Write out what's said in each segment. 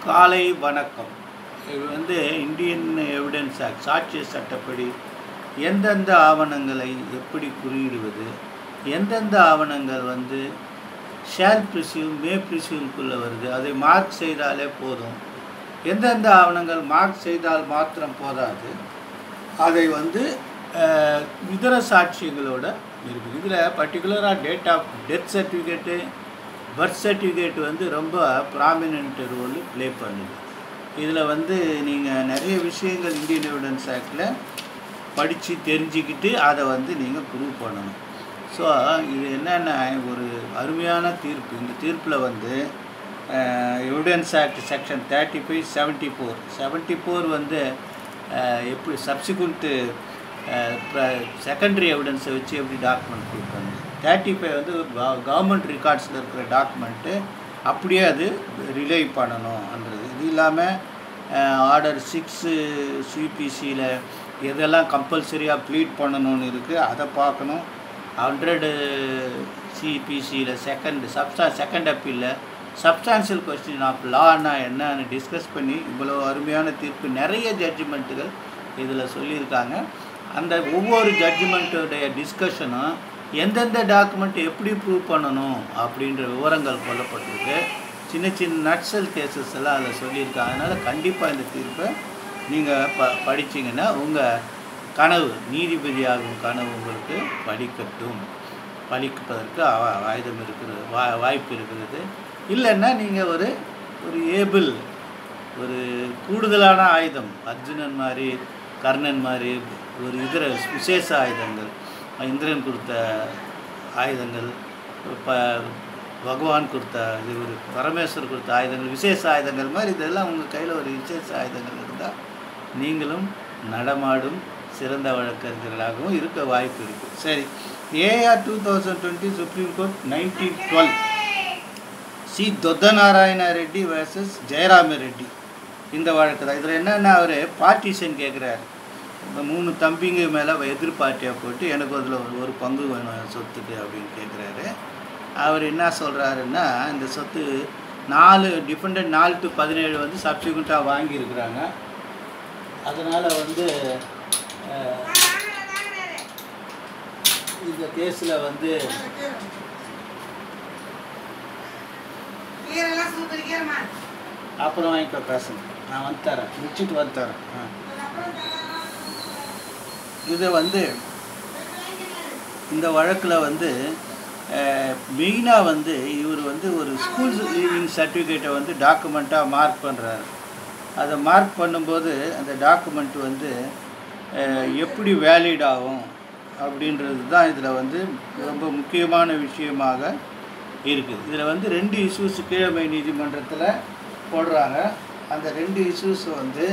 காலை வணக்கம் இது வந்து இந்தியன் எவிடன்ஸ் ஆக்ட் சாட்சிய சட்டப்படி எந்தெந்த ஆவணங்களை எப்படி குறியிடுவது எந்தெந்த ஆவணங்கள் வந்து ஷேல் ப்ரிசியூம் மே ப்ரிசியூம்குள்ளே வருது அதை மார்க் செய்தாலே போதும் எந்தெந்த ஆவணங்கள் மார்க் செய்தால் மாத்திரம் போதாது அதை வந்து அஹ், இதர சாட்சியங்களோட இருக்குது இதில் பர்டிகுலராக date of death certificate birth certificate வந்து ரொம்ப ப்ராமினென்ட் ரோல் ப்ளே பண்ணுது இதில் வந்து நீங்கள் நிறைய விஷயங்கள் இந்தியன் எவிடன்ஸ் ஆக்டில் படித்து தெரிஞ்சுக்கிட்டு அதை வந்து நீங்கள் ப்ரூவ் பண்ணணும் ஸோ இது என்னென்ன ஒரு அருமையான தீர்ப்பு இந்த தீர்ப்பில் வந்து evidence act section thirty five seventy four seventy four வந்து அஹ், எப்படி சப்சிக்வெண்ட்டு செகண்டரி எவிடன்ஸை வச்சு எப்படி டாக்குமெண்ட் கொடுப்பாங்க தேர்ட்டி ஃபைவ் வந்து கவர்மெண்ட் ரெக்கார்ட்ஸில் இருக்கிற டாக்குமெண்ட்டு அப்படியே அது ரிலே பண்ணணும்ன்றது இது இல்லாமல் ஆர்டர் சிக்ஸு சிபிசியில் எதெல்லாம் கம்பல்சரியாக ப்ளீட் பண்ணணும்னு இருக்குது அதை பார்க்கணும் ஹண்ட்ரடு சிபிசியில் செகண்ட் சப்ஸ்டா செகண்ட் அப்பீலில் சப்ஸ்டான்ஷியல் கொஸ்டின் ஆஃப் லான்னா என்னன்னு டிஸ்கஸ் பண்ணி இவ்வளோ அருமையான தீர்ப்பு நிறைய ஜட்ஜ்மெண்ட்டுகள் இதில் சொல்லியிருக்காங்க அந்த ஒவ்வொரு ஜட்ஜ்மெண்ட்டுடைய டிஸ்கஷனும் எந்தெந்த டாக்குமெண்ட் எப்படி ப்ரூவ் பண்ணணும் அப்படின்ற விவரங்கள் கொல்லப்பட்டிருக்கு சின்ன சின்ன நட்சல் கேசஸ் எல்லாம் அதில் சொல்லியிருக்காங்க அதனால் கண்டிப்பாக இந்த தீர்ப்பை நீங்கள் ப படிச்சீங்கன்னா உங்கள் கனவு நீதிபதியாகும் கனவு உங்களுக்கு படிக்கட்டும் பலிப்பதற்கு ஆ- ஆயுதம் இருக்கிறது வா வாய்ப்பு இருக்கிறது இல்லைன்னா நீங்கள் ஒரு ஒரு ஏபிள் ஒரு கூடுதலான ஆயுதம் அர்ஜுனன் மாதிரி கர்ணன் மாதிரி ஒரு இதர விசேஷ ஆயுதங்கள் இந்திரன் கொடுத்த ஆயுதங்கள் ப பகவான் கொடுத்த இது ஒரு பரமேஸ்வர் கொடுத்த ஆயுதங்கள் விசேஷ ஆயுதங்கள் மாதிரி இதெல்லாம் உங்கள் கையில் ஒரு விசேஷ ஆயுதங்கள் இருந்தால் நீங்களும் நடமாடும் சிறந்த வழக்கறிஞர்களாகவும் இருக்க வாய்ப்பு இருக்குது சரி AR two thousand twenty supreme court nineteen twelve C Thothanarayana Reddy versus Jayarama Reddy இந்த வழக்கு தான் இதில் என்னென்னா அவர் பார்ட்டிஷன் கேட்குறாரு இந்த மூணு தம்பிங்க மேலே எதிர் பார்ட்டியாக போட்டு எனக்கு அதில் ஒரு ஒரு பங்கு வேணும் சொத்துக்கு அப்படின்னு கேட்குறாரு அவர் என்ன சொல்கிறாருன்னா இந்த சொத்து நாலு டிஃபெண்டட் நாலு டு பதினேழு வந்து சப்சிக்வெண்ட்டாக வாங்கியிருக்கிறாங்க அதனால் வந்து அஹ், இந்த கேஸில் வந்து அப்புறம் வாங்கிக்கோ பேசுங்க நான் வந்து தரேன் முடிச்சுட்டு வந்து தரேன் ஆ இதை வந்து இந்த வழக்கில் வந்து மெயினாக வந்து இவர் வந்து ஒரு ஸ்கூல் லீவிங் சர்டிஃபிகேட்டை வந்து டாக்குமெண்ட்டாக மார்க் பண்ணுறாரு அதை மார்க் பண்ணும்போது அந்த டாக்குமெண்ட் வந்து அஹ், எப்படி வேலிட் ஆகும் அப்படின்றது தான் இதில் வந்து ரொம்ப முக்கியமான விஷயமாக இருக்குது இதில் வந்து ரெண்டு இஷ்யூஸ் கீழமை நீதிமன்றத்தில் போடுறாங்க அந்த ரெண்டு இஷ்யூஸ் வந்து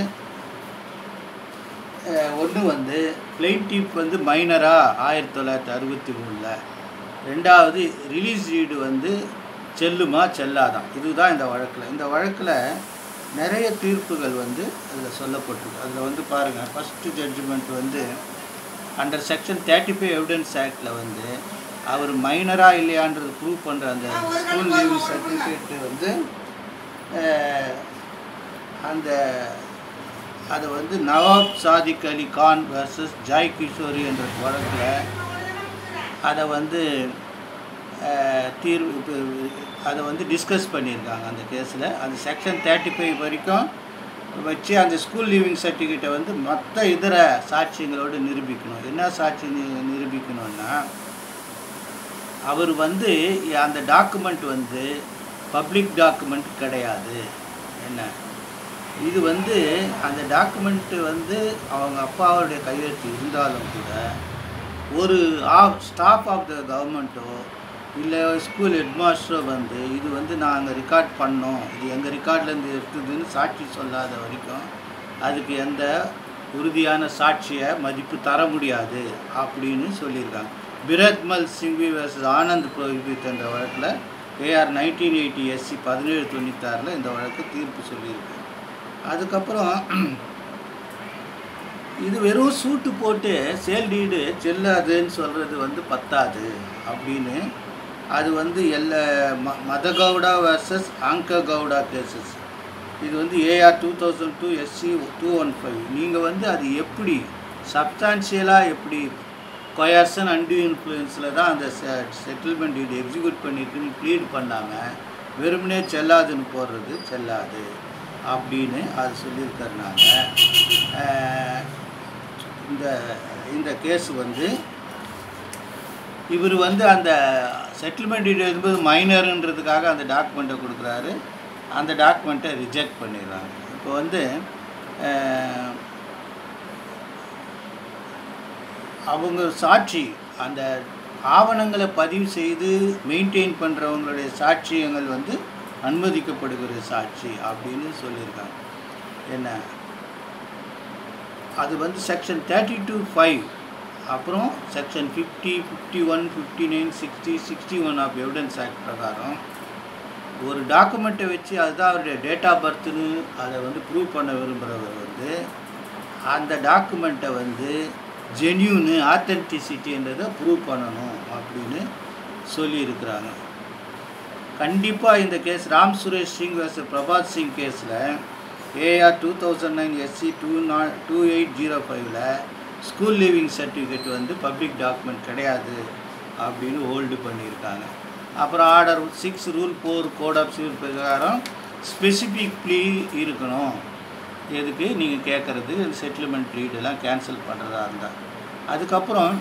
ஒன்று வந்து பிளைன்டிப் வந்து மைனராக ஆயிரத்தி தொள்ளாயிரத்தி அறுபத்தி மூணில் ரெண்டாவது ரிலீஸ் ரீடு வந்து செல்லுமா செல்லாதான் இதுதான் இந்த வழக்கில் இந்த வழக்கில் நிறைய தீர்ப்புகள் வந்து அதில் சொல்லப்பட்டிருக்கு அதில் வந்து பாருங்கள் ஃபஸ்ட்டு ஜட்ஜ்மெண்ட் வந்து under section thirty five evidence ஆக்டில் வந்து அவர் மைனராக இல்லையான்றது ப்ரூவ் பண்ணுற அந்த ஸ்கூல் லீவ் சர்டிஃபிகேட்டு வந்து அஹ், அந்த அதை வந்து நவாப் சாதிக் அலி கான் வர்சஸ் ஜாய் கிஷோரி என்ற வழக்கில் அதை வந்து அஹ், தீர்வு இப்ப அதை வந்து டிஸ்கஸ் பண்ணியிருக்காங்க அந்த கேஸில் அந்த செக்ஷன் தேர்ட்டி ஃபைவ் வரைக்கும் வச்சு அந்த ஸ்கூல் லீவிங் சர்டிஃபிகேட்டை வந்து மற்ற இதர சாட்சியங்களோடு நிரூபிக்கணும் என்ன சாட்சி நி- நிரூபிக்கணும்னா அவர் வந்து அந்த டாக்குமெண்ட் வந்து பப்ளிக் டாக்குமெண்ட் கிடையாது என்ன இது வந்து அந்த டாக்குமெண்ட்டு வந்து அவங்க அப்பாவுடைய கையெழுத்து இருந்தாலும் கூட ஒரு ஆஃப் ஸ்டாஃப் ஆஃப் த கவர்மெண்ட்டோ இல்லை ஸ்கூல் ஹெட்மாஸ்டரோ வந்து இது வந்து நாங்கள் ரெக்கார்ட் பண்ணோம் இது எங்கள் ரெக்கார்ட்லேருந்து எடுத்ததுன்னு சாட்சி சொல்லாத வரைக்கும் அதுக்கு எந்த உறுதியான சாட்சியை மதிப்பு தர முடியாது அப்படின்னு சொல்லியிருக்காங்க பிரத்மல் சிங்வி வர்சஸ் ஆனந்த் புரோஹிபித் என்ற வழக்கில் ஏஆர் நைன்டீன் எயிட்டி எஸ்சி பதினேழு தொண்ணூத்தாறில் இந்த வழக்கு தீர்ப்பு சொல்லியிருக்கு அதுக்கப்புறம் இது வெறும் சூட்டு போட்டு சேல் டீடு செல்லாதுன்னு சொல்கிறது வந்து பத்தாது அப்படின்னு அது வந்து எல்லா ம மத கவுடா வர்சஸ் ஆங்க கவுடா கேசஸ் இது வந்து AR two thousand two SC two one five நீங்கள் வந்து அது எப்படி சப்ஸ்டான்ஷியலாக எப்படி கொயர்சன் அண்டு இன்ஃப்ளூயன்ஸில் தான் அந்த செட்டில்மெண்ட் இது எக்ஸிக்யூட் பண்ணியிருக்குன்னு ப்ளீட் பண்ணாமல் வெறுமனே செல்லாதுன்னு போடுறது செல்லாது அப்படின்னு அது சொல்லியிருக்கறனால அஹ், இந்த இந்த கேஸ் வந்து இவர் வந்து அந்த செட்டில்மெண்ட் என்பது மைனருன்றதுக்காக அந்த டாக்குமெண்ட்டை கொடுக்குறாரு அந்த டாக்குமெண்ட்டை ரிஜெக்ட் பண்ணிடுறாங்க இப்போ வந்து அஹ், அவங்க சாட்சி அந்த ஆவணங்களை பதிவு செய்து மெயின்டைன் பண்ணுறவங்களுடைய சாட்சியங்கள் வந்து அனுமதிக்கப்படுகிற சாட்சி அப்படின்னு சொல்லியிருக்காங்க என்ன அது வந்து செக்ஷன் தேர்ட்டி டூ ஃபைவ் அப்புறம் section fifty fifty one fifty nine sixty sixty one of evidence act பிரகாரம் ஒரு டாக்குமெண்ட்டை வச்சு அதுதான் அவருடைய டேட் ஆஃப் பர்த்னு அதை வந்து ப்ரூவ் பண்ண விரும்புகிறவர் வந்து அந்த டாக்குமெண்ட்டை வந்து ஜென்யூனு ஆத்தென்டிசிட்டின்றதை ப்ரூவ் பண்ணணும் அப்படின்னு சொல்லியிருக்கிறாங்க கண்டிப்பாக இந்த கேஸ் ராம் சுரேஷ் சிங் வர்ஸ் பிரபாத் சிங் கேஸில் AR two thousand nine SC two நா டூ எயிட் ஜீரோ ஃபைவ்ல ஸ்கூல் லீவிங் சர்டிஃபிகேட் வந்து பப்ளிக் டாக்குமெண்ட் கிடையாது அப்படின்னு ஹோல்டு பண்ணியிருக்காங்க அப்புறம் order six rule four code of civil பிரகாரம் ஸ்பெசிஃபிக் ப்ளீ இருக்கணும் எதுக்கு நீங்கள் கேட்குறது செட்டில்மெண்ட் ரீடெல்லாம் கேன்சல் பண்ணுறதா இருந்தால் அதுக்கப்புறம்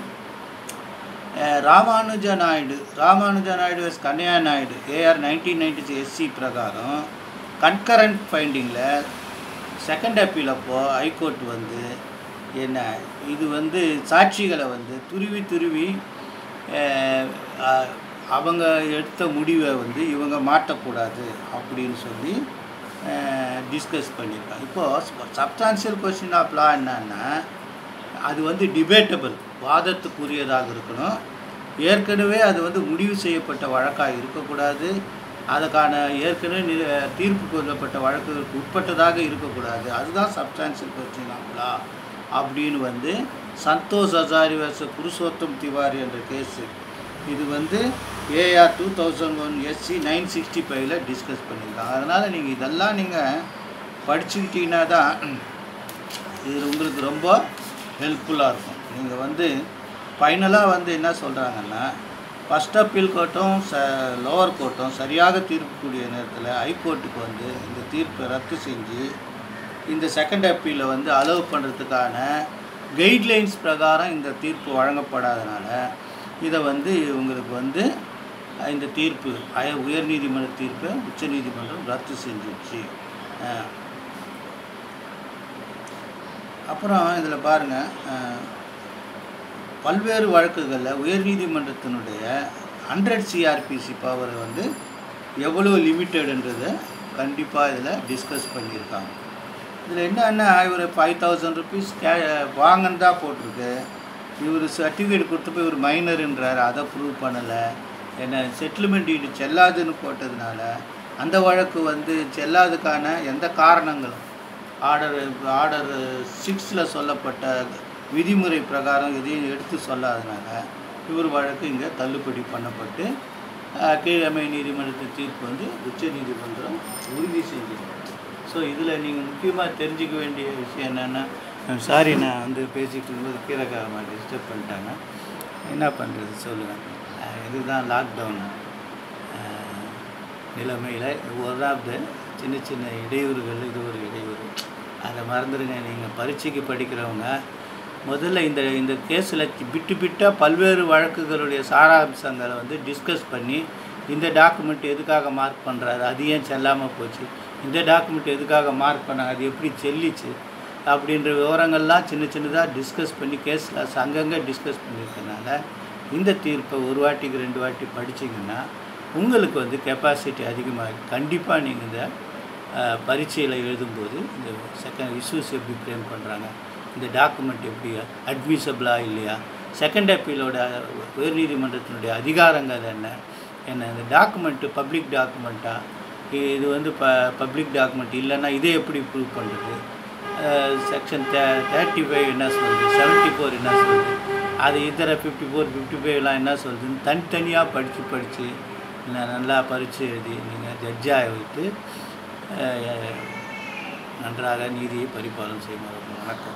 அஹ், Ramanuja Naidu Ramanuja Naidu S Kanya Naidu AR nineteen ninety SC பிரகாரம் கன்கரண்ட் ஃபைண்டிங்கில் செகண்ட் அப்பீல் அப்போ ஹைகோர்ட் வந்து என்ன இது வந்து சாட்சிகளை வந்து துருவி துருவி அஹ், அஹ், அவங்க எடுத்த முடிவை வந்து இவங்க மாட்டக்கூடாது அப்படின்னு சொல்லி டிஸ்கஸ் பண்ணியிருக்காங்க இப்போது சப்ஸ்டான்ஷியல் கொஸ்டின் ஆஃப் லா என்னன்னா அது வந்து டிபேட்டபிள் வாதத்துக்குரியதாக இருக்கணும் ஏற்கனவே அது வந்து முடிவு செய்யப்பட்ட வழக்காக இருக்கக்கூடாது அதுக்கான ஏற்கனவே நி- தீர்ப்பு கொள்ளப்பட்ட வழக்குகளுக்கு உட்பட்டதாக இருக்கக்கூடாது அதுதான் சப்ஸ்டான்ஷியல் கொஸ்டின் ஆஃப் லா அப்படின்னு வந்து சந்தோஷ் ஹசாரி வர்ச புருஷோத்தம் திவாரி என்ற கேஸு இது வந்து AR two thousand one SC nine sixty ஃபைவ்ல டிஸ்கஸ் பண்ணியிருக்காங்க அதனால் நீங்கள் இதெல்லாம் நீங்கள் படிச்சுக்கிட்டீங்கன்னா தான் இது உங்களுக்கு ரொம்ப ஹெல்ப்ஃபுல்லாக இருக்கும் நீங்கள் வந்து ஃபைனலாக வந்து என்ன சொல்கிறாங்கன்னா ஃபஸ்ட் அப்பீல் கோர்ட்டும் ச லோவர் கோர்ட்டும் சரியாக தீர்க்கக்கூடிய நேரத்தில் ஹைகோர்ட்டுக்கு வந்து இந்த தீர்ப்பை ரத்து செஞ்சு இந்த செகண்ட் அப்பீலை வந்து அலோவ் பண்ணுறதுக்கான கைட்லைன்ஸ் பிரகாரம் இந்த தீர்ப்பு வழங்கப்படாதனால இதை வந்து உங்களுக்கு வந்து இந்த தீர்ப்பு அய உயர்நீதிமன்ற தீர்ப்பை உச்சநீதிமன்றம் ரத்து செஞ்சிடுச்சு அஹ் அப்புறம் இதில் பாருங்கள் பல்வேறு வழக்குகளில் உயர்நீதிமன்றத்தினுடைய ஹண்ட்ரட் சிஆர்பிசி பவரை வந்து எவ்வளோ லிமிட்டடுன்றதை கண்டிப்பாக இதில் டிஸ்கஸ் பண்ணியிருக்காங்க இதில் என்னன்னா இவர் ஃபைவ் தௌசண்ட் ருபீஸ் கே வாங்கன்னு தான் போட்டிருக்கு இவர் சர்டிஃபிகேட் கொடுத்து போய் ஒரு மைனருன்றார் அதை ப்ரூவ் பண்ணலை என்ன செட்டில்மெண்ட் இது செல்லாதுன்னு போட்டதுனால அந்த வழக்கு வந்து செல்லாதுக்கான எந்த காரணங்களும் ஆர்டர் ஆர்டர் சிக்ஸில் சொல்லப்பட்ட விதிமுறை பிரகாரம் எதையும் எடுத்து சொல்லாதனால இவர் வழக்கு இங்கே தள்ளுபடி பண்ணப்பட்டு அஹ், கீழமை நீதிமன்றத்தின் தீர்ப்பு வந்து உச்ச நீதிமன்றம் உறுதி செஞ்சிருக்கு ஸோ இதில் நீங்கள் முக்கியமாக தெரிஞ்சுக்க வேண்டிய விஷயம் என்னென்னா சாரி நான் வந்து பேசிகிட்டு இருக்கும்போது கீரைக்காரமாக டிஸ்டர்ப் பண்ணிட்டாங்க என்ன பண்ணுறது சொல்லுங்கள் இதுதான் லாக்டவுன் நிலைமையில் ஒரு ஆஃப் த சின்ன சின்ன இடையூறுகள் இது ஒரு இடையூறு அதை மறந்துடுங்க நீங்கள் பரீட்சைக்கு படிக்கிறவங்க முதல்ல இந்த இந்த கேஸில் பிட்டு பிட்டாக பல்வேறு வழக்குகளுடைய சாராம்சங்களை வந்து டிஸ்கஸ் பண்ணி இந்த டாக்குமெண்ட் எதுக்காக மார்க் பண்ணுறாரு அது ஏன் செல்லாமல் போச்சு இந்த டாக்குமெண்ட் எதுக்காக மார்க் பண்ணாங்க அது எப்படி செல்லிச்சு அப்படின்ற விவரங்கள்லாம் சின்ன சின்னதாக டிஸ்கஸ் பண்ணி கேஸில் அங்கங்கே டிஸ்கஸ் பண்ணியிருக்கனால இந்த தீர்ப்பை ஒரு வாட்டிக்கு ரெண்டு வாட்டி படிச்சீங்கன்னா உங்களுக்கு வந்து கெப்பாசிட்டி அதிகமாக கண்டிப்பாக நீங்கள் இந்த பரீட்சையில் எழுதும்போது இந்த செகண்ட் இஷ்யூஸ் எப்படி ஃப்ரேம் பண்ணுறாங்க இந்த டாக்குமெண்ட் எப்படி அட்மிசபிளா இல்லையா செகண்ட் அப்பீலோட உயர்நீதிமன்றத்தினுடைய அதிகாரங்கள் என்ன என்ன இந்த டாக்குமெண்ட்டு பப்ளிக் டாக்குமெண்ட்டா இது வந்து ப பப்ளிக் டாக்குமெண்ட் இல்லைன்னா இதை எப்படி ப்ரூவ் பண்ணுறது செக்ஷன் தே தேர்ட்டி ஃபைவ் என்ன சொல்லுது செவன்ட்டி ஃபோர் என்ன சொல்லுது அது இதர ஃபிஃப்டி ஃபோர் ஃபிஃப்டி ஃபைவ்லாம் என்ன சொல்லுதுன்னு தனித்தனியாக படித்து படித்து நல்லா பரிச்சு எழுதி நீங்கள் ஜட்ஜாக வைத்து நன்றாக நீதியை பரிபாலனை செய்யுமாறு வணக்கம்